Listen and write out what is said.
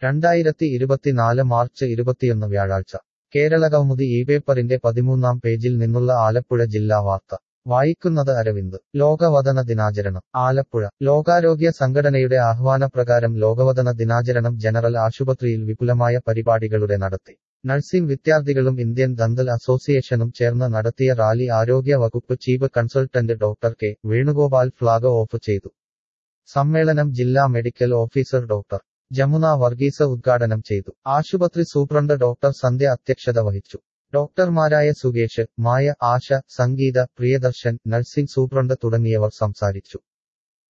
രണ്ടായിരത്തി ഇരുപത്തിനാല് മാർച്ച് ഇരുപത്തിയൊന്ന് വ്യാഴാഴ്ച കേരളകൗമുദി ഈ പേപ്പറിന്റെ പതിമൂന്നാം പേജിൽ നിന്നുള്ള ആലപ്പുഴ ജില്ലാ വാർത്ത വായിക്കുന്നത് അരവിന്ദ് ലോകവദന ദിനാചരണം ആലപ്പുഴ ലോകാരോഗ്യ സംഘടനയുടെ ആഹ്വാനപ്രകാരം ലോകവദന ദിനാചരണം ജനറൽ ആശുപത്രിയിൽ വിപുലമായ പരിപാടികളുടെ നടത്തി നഴ്സിംഗ് വിദ്യാർത്ഥികളും ഇന്ത്യൻ ദന്തൽ അസോസിയേഷനും ചേർന്ന് നടത്തിയ റാലി ആരോഗ്യ വകുപ്പ് chief consultant doctor K Venugopal flag off ചെയ്തു സമ്മേളനം ജില്ലാ medical officer doctor Jamuna Varghese ഉദ്ഘാടനം ചെയ്തു ആശുപത്രി സൂപ്രണ്ട് ഡോക്ടർ സന്ധ്യ അധ്യക്ഷത വഹിച്ചു ഡോക്ടർമാരായ സുകേഷ് മായ ആശ സംഗീത പ്രിയദർശൻ നഴ്സിംഗ് സൂപ്രണ്ട് തുടങ്ങിയവർ സംസാരിച്ചു